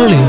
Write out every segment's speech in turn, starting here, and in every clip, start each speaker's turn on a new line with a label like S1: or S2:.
S1: പങ്കാളി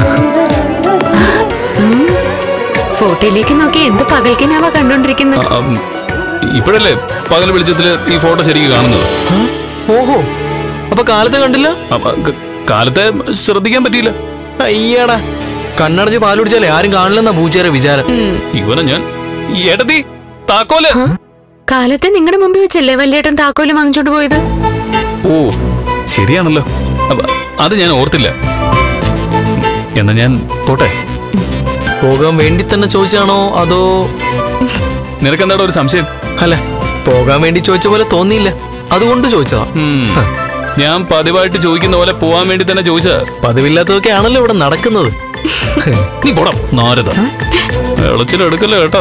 S2: ഫോട്ടോയിലേക്ക് നോക്കി എന്ത് പകൽക്കിനാവാ കണ്ടോണ്ടിരിക്കുന്നത്
S3: ആ, ഉം, ഇപ്പോഴല്ലേ പകൽ വെളിച്ചത്തില് ഈ ഫോട്ടോ ശരിക്കും കാണുന്നത്
S1: ഓഹോ അപ്പൊ കാലത്തെ കണ്ടില്ല
S3: അപ്പ, ക- കാലത്തെ ശ്രദ്ധിക്കാൻ പറ്റിയില്ല
S1: അയ്യടാ കണ്ണടച്ച് പാൽ കുടിച്ചാലേ ആരും കാണില്ലെന്നാ പൂച്ചേരെ വിചാരം
S3: ഇവനെ ഞാൻ എടതി താക്കോല്
S2: കാലത്തെ നിങ്ങളുടെ മുമ്പിൽ വെച്ചല്ലേ വല്യേട്ടൻ താക്കോല് വാങ്ങിച്ചോണ്ട് പോയത്
S3: ഓ ശരിയാണല്ലോ അപ്പ, അത് ഞാൻ ഓർത്തില്ല എന്നാ ഞാൻ പോട്ടെ
S1: പോകാൻ വേണ്ടി തന്നെ ചോദിച്ചാണോ അതോ
S3: നിനക്കെന്താടാ ഒരു സംശയം
S1: അല്ല പോകാൻ വേണ്ടി ചോദിച്ച പോലെ തോന്നിയില്ല അതുകൊണ്ട് ചോദിച്ചതാ
S3: ഉം. ഞാൻ പതിവായിട്ട് ചോദിക്കുന്ന പോലെ പോവാൻ വേണ്ടി തന്നെ ചോദിച്ചാ
S1: പതിവില്ലാത്തതൊക്കെ ആണല്ലോ ഇവിടെ നടക്കുന്നത്
S3: നീ പോടാ നാരദ എളച്ചിലെടുക്കല്ലോ കേട്ടോ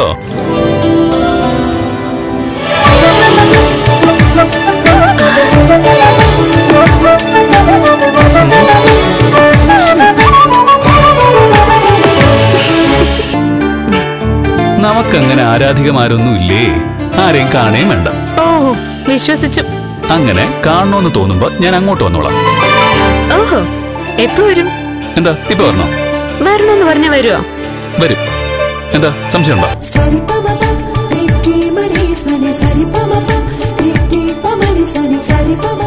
S3: നമുക്കങ്ങനെ ആരാധികമാരൊന്നും ഇല്ലേ ആരെയും കാണുകയും വേണ്ട
S2: ഓഹോ വിശ്വസിച്ചു
S3: അങ്ങനെ കാണണമെന്ന് തോന്നുമ്പോ ഞാൻ അങ്ങോട്ട് വന്നോളാം
S2: ഓഹോ എപ്പോ വരും
S3: എന്താ ഇപ്പൊ വരണോ
S2: വരണമെന്ന് പറഞ്ഞ വരുമോ
S3: വരും എന്താ സംശയമുണ്ടോ
S4: Sari pa ma pa, re re ma re sa ni sari pa ma pa, re re pa ma re sa ni sari pa ma